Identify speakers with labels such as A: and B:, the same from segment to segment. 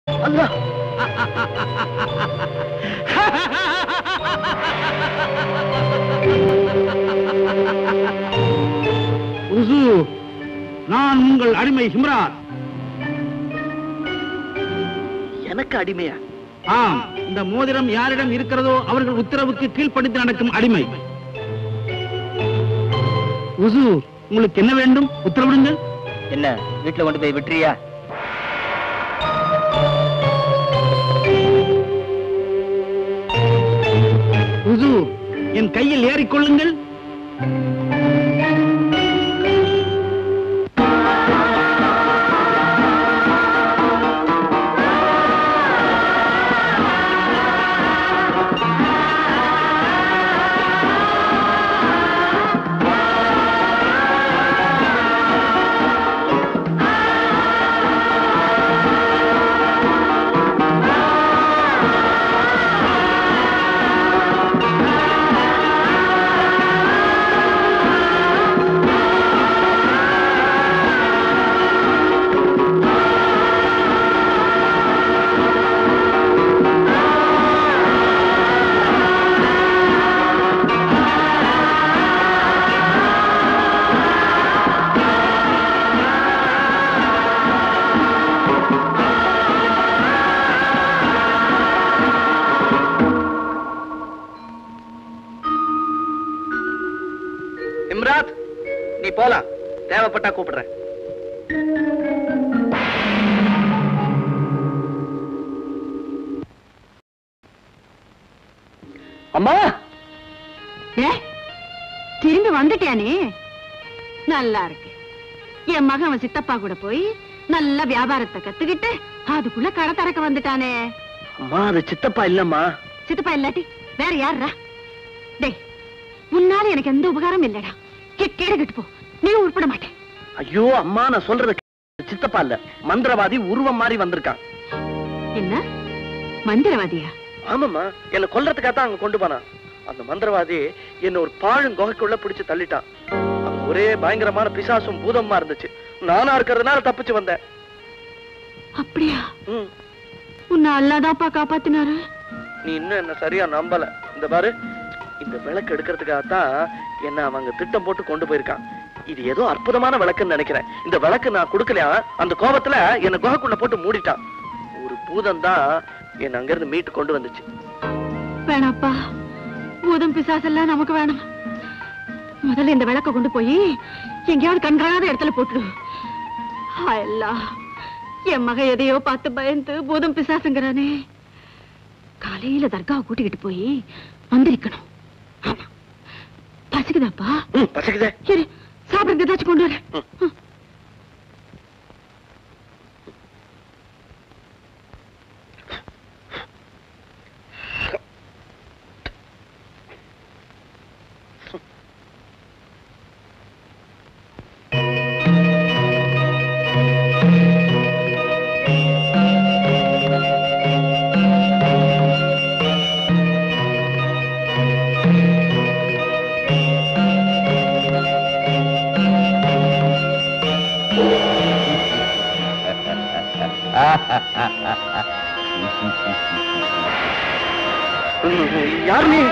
A: அல்லா
B: உசு நான் உங்கள் அடிமை ஹிம்ராத்
A: எனக்கு அடிமையா
B: ஆம் இந்த மோதிரம் யாரிடம் இருக்கிறதோ அவர்கள் உத்தரவுக்கு கீழ்ப்படித்து நடக்கும் அடிமை உசு உங்களுக்கு என்ன வேண்டும் உத்தரவிடுங்கள்
A: என்ன வீட்டுல கொண்டு போய் விட்டுறியா
B: உசு என் கையில் ஏறிக்கொள்ளுங்கள்
A: இம்ராத் நீ போலாம் தேவைப்பட்டா கூப்பிடுறேன் அம்மா
C: ஏ திரும்பி வந்துட்டியானே நல்லா இருக்கு என் மகன் அவன் சித்தப்பா கூட போய் நல்ல வியாபாரத்தை கத்துக்கிட்டு அதுக்குள்ள கடை திறக்க வந்துட்டானே
A: அம்மா அது சித்தப்பா இல்லம்மா
C: சித்தப்பா இல்லாட்டி வேற யாருடா டேய் முன்னால எனக்கு எந்த உபகாரம் இல்லடா கேடு கெட்டு போ நீ உருப்பட மாட்டேன்
A: ஐயோ அம்மா நான் சொல்றது கே- சித்தப்பா இல்ல மந்திரவாதி உருவம் மாதிரி வந்திருக்கான்
C: என்ன மந்திரவாதியா
A: ஆமாம்மா என்ன கொல்றதுக்காக தான் அங்க கொண்டு போனான் அந்த மந்திரவாதி என்ன ஒரு பாழும் குகைக்குள்ள பிடிச்சு தள்ளிட்டான் அங்க ஒரே பயங்கரமான பிசாசும் பூதமா இருந்துச்சு நானா இருக்கிறதுனால தப்பிச்சு வந்தேன்
C: அப்படியா
A: ம்.
C: உன்னை அல்லாதாப்பா காப்பாத்தினாரு
A: நீ இன்னும் என்ன சரியா நம்பல இந்த பாரு இந்த விளக்கு எடுக்கிறதுக்காகத்தான் என்ன அவங்க திட்டம் போட்டு கொண்டு போயிருக்கான் இது ஏதோ அற்புதமான விளக்குன்னு நினைக்கிறேன் இந்த விளக்கு நான் கொடுக்கலையா அந்த கோபத்துல என்ன குகைக்குள்ள போட்டு மூடிட்டான் ஒரு பூதம் தான் என்ன அங்கிருந்து மீட்டு கொண்டு வந்துச்சு
C: வேணாப்பா பூதம் பிசாசெல்லாம் நமக்கு வேணாம் முதல்ல இந்த விளக்க கொண்டு போய் எங்கேயாவது கண்காணாத இடத்துல போட்டுடு எல்லாம் என் மக எதையோ பார்த்து பயந்து பூதம் பிசாசுங்கிறானே காலையில தர்காவை கூட்டிக்கிட்டு போய் வந்திருக்கணும் ஆமா பசிக்குதாப்பா
A: ம், பசிக்குதே
C: சரி சாப்பிடுறது ஏதாச்சும் கொண்டு வரேன் ம்.
A: யார் நீ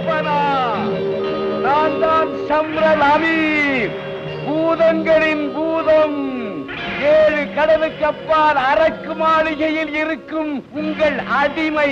D: நான் தான் சம்ரல் அமீர் பூதங்களின் பூதம் ஏழு கடலுக்கு அப்பால் அரக்கு மாளிகையில் இருக்கும் உங்கள் அடிமை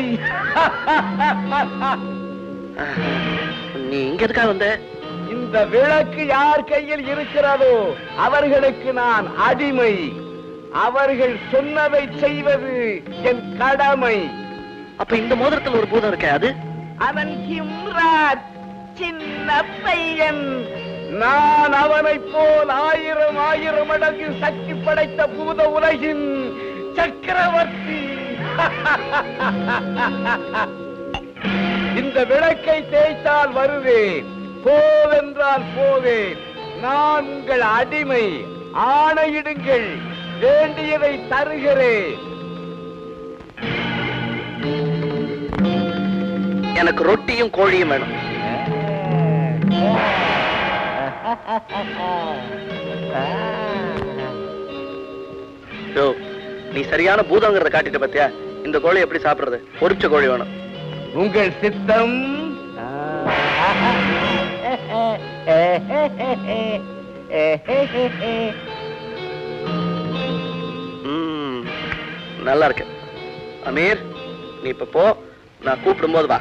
A: நீ இங்க எதுக்காக வந்த
D: இந்த விளக்கு யார் கையில் இருக்கிறதோ அவர்களுக்கு நான் அடிமை அவர்கள் சொன்னதை செய்வது என் கடமை
A: அப்ப இந்த மோதிரத்துல ஒரு பூதம் இருக்கே அது
D: அவன் ஹிம்ராத் சின்ன பையன் நான் அவனைப் போல் ஆயிரம் ஆயிரம் மடங்கு சக்தி படைத்த பூத உலகின் சக்கரவர்த்தி இந்த விளக்கை தேய்த்தால் வருவேன் போவென்றால் போவேன் நான் உங்கள் அடிமை ஆணையிடுங்கள் வேண்டியதை தருகிறேன்
A: எனக்கு ரொட்டியும் கோழியும் வேணும் யோ நீ சரியான பூதங்கிறத காட்டிட்ட பத்தியா இந்த கோழி எப்படி சாப்பிடுறது பொரிச்ச கோழி வேணும்
D: உங்கள் சித்தம்
A: ம், நல்லா இருக்கு அமீர் நீ இப்ப போ நான் கூப்பிடும் போது வா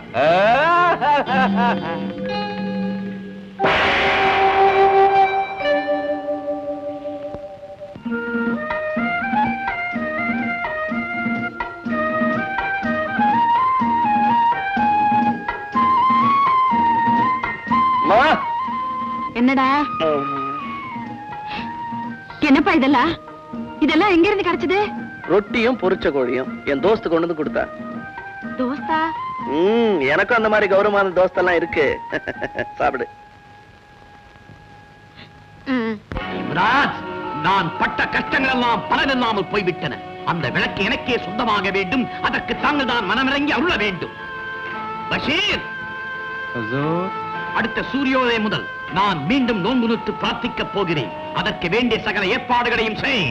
A: அம்மா
C: என்னடா என்னப்பா இதெல்லாம் இதெல்லாம் எங்க இருந்து கிடைச்சது
A: ரொட்டியும் பொரிச்ச கோழியும் என் தோஸ்து கொண்டு வந்து கொடுத்தா
C: தோஸ்தா
A: ம் எனக்கும் அந்த மாதிரி கௌரவமான தோஸ்தெல்லாம் இருக்கு சாப்பிடு
C: ம்.
B: யுவராஜ் நான் பட்ட கஷ்டங்கள் எல்லாம் பலனில்லாமல் போய்விட்டன அந்த விளக்கு எனக்கே சொந்தமாக வேண்டும் அதற்கு தாங்கள் தான் மனமிறங்கி அருள வேண்டும் பஷீர் அடுத்த சூரியோதயம் முதல் நான் மீண்டும் நோன்பு நுற்று பிரார்த்திக்கப் போகிறேன் அதற்கு வேண்டிய சகல ஏற்பாடுகளையும் செய்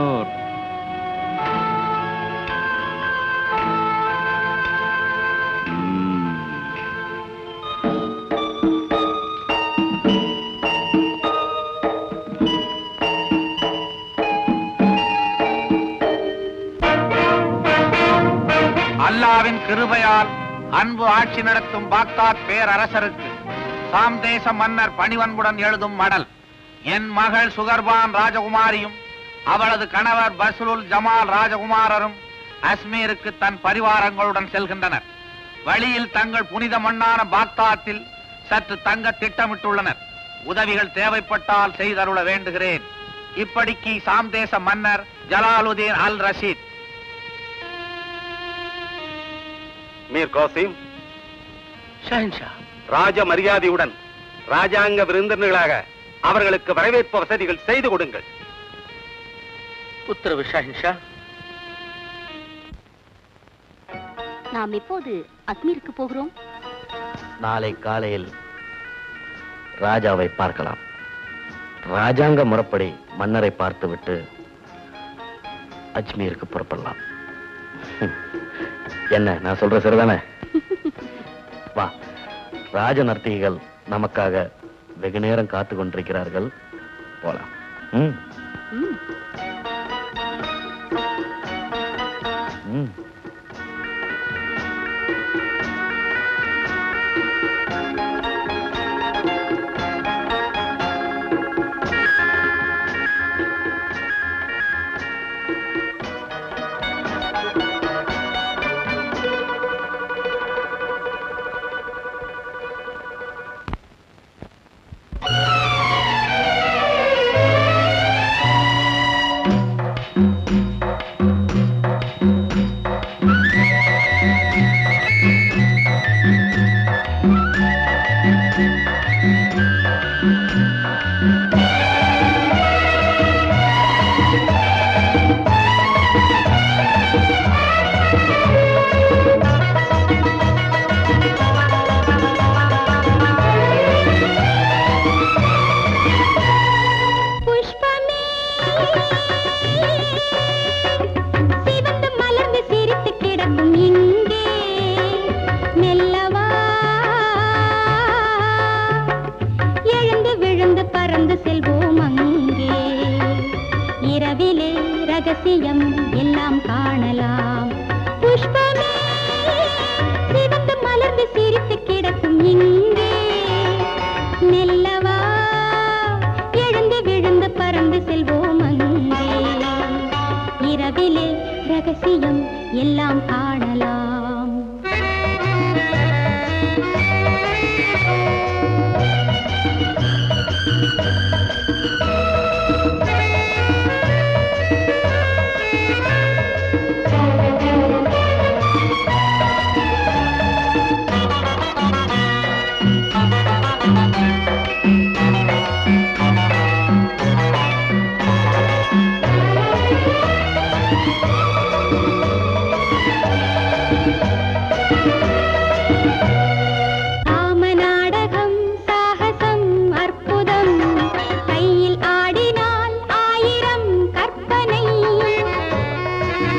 E: அல்லாவின் கிருபையால் அன்பு ஆட்சி நடத்தும் பாக்தாத் பேரரசருக்கு சாம் தேச மன்னர் பணிவன்புடன் எழுதும் மடல் என் மகள் சுகர்பான் ராஜகுமாரியும் அவளது கணவர் பஸ்ருல் ஜமால் ராஜகுமாரரும் அஸ்மீருக்கு தன் பரிவாரங்களுடன் செல்கின்றனர் வழியில் தங்கள் புனித மண்ணான பாக்தாத்தில் சற்று தங்க திட்டமிட்டுள்ளனர் உதவிகள் தேவைப்பட்டால் செய்தருள வேண்டுகிறேன் இப்படிக்கு சாம் தேச மன்னர் ஜலாலுதீன் அல் ரஷீத்
F: மீர் கோசிம்
A: ஷஹன்ஷா
F: ராஜ மரியாதையுடன் ராஜாங்க விருந்தினர்களாக அவர்களுக்கு வரவேற்பு வசதிகள் செய்து கொடுங்கள்
A: உத்தரவு ஷஹன்ஷா
G: நாம் எப்போது அக்மீருக்கு போகிறோம்
A: நாளை காலையில் ராஜாவை பார்க்கலாம் ராஜாங்க முறைப்படி மன்னரை பார்த்துவிட்டு அஜ்மீருக்கு புறப்படலாம் என்ன நான் சொல்ற சரிதானே வா ராஜ நர்த்திகள் நமக்காக வெகு நேரம் காத்து கொண்டிருக்கிறார்கள் போலாம் ம்
G: ம்,
A: ம்
G: புஷ்பமே சிவந்து மலர்ந்து சிரித்து கிடக்கும் இங்கே மெல்லவா எழுந்து விழுந்து பறந்து செல்வோம் அங்கே இரவிலே ரகசியம் எல்லாம் காணலாம் புஷ்பமே சிவந்து மலர்ந்து சிரித்து கிடக்கும் இங்கே மெல்லவா எழுந்து விழுந்து பறந்து செல்வோம் அங்கே இரவிலே ரகசியம் எல்லாம் காணலாம் காமநாடகம் சாகசம் அற்புதம் கையில் ஆடினால் ஆயிரம் கற்பனை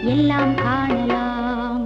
G: எல்லாம் காணலாம்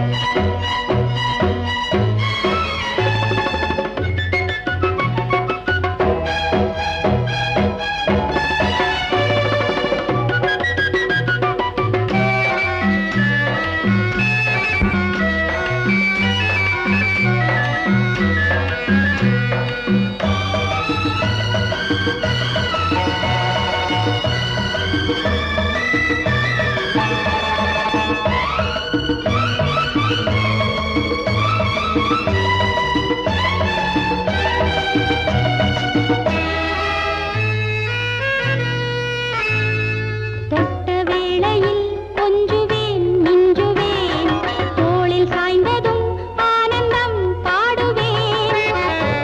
G: தொட்ட வேளையில் கொஞ்சுவேன் மிஞ்சுவேன் தோளில் சாய்ந்ததும் ஆனந்தம் பாடுவேன்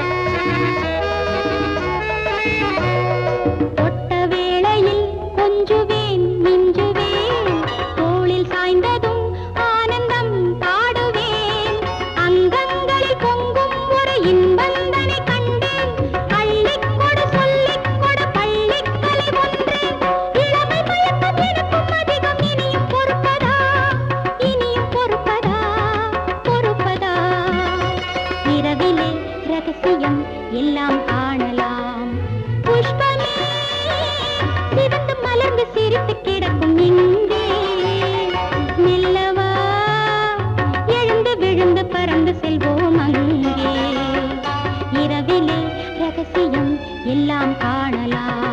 G: தொட்ட வேளையில் கொஞ்சுவேன் மிஞ்சுவேன் தோளில் சாய்ந்ததும் ஆனந்தம் பாடுவேன் அங்கங்களில் பொங்கும் ஒரு இன்பந்தனை கண்டேன் அள்ளிக் கொடு சொல்லிக் கொடு பள்ளிக்கலை ஒன்றேன் இளமை மயக்கம் எனக்கும் அதிகம் இனியும் பொறுப்பதா இனியும் பொறுப்பதா பொறுப்பதா இரவிலே ரகசியம் எல்லாம் காணலாம் புஷ்பமே சிவந்து மலர்ந்து சிரித்து கிடக்கும் இங்கே மெல்லவா எழுந்து விழுந்து பறந்து செல்வோம் அங்கே இரவிலே ரகசியம் எல்லாம் காணலாம்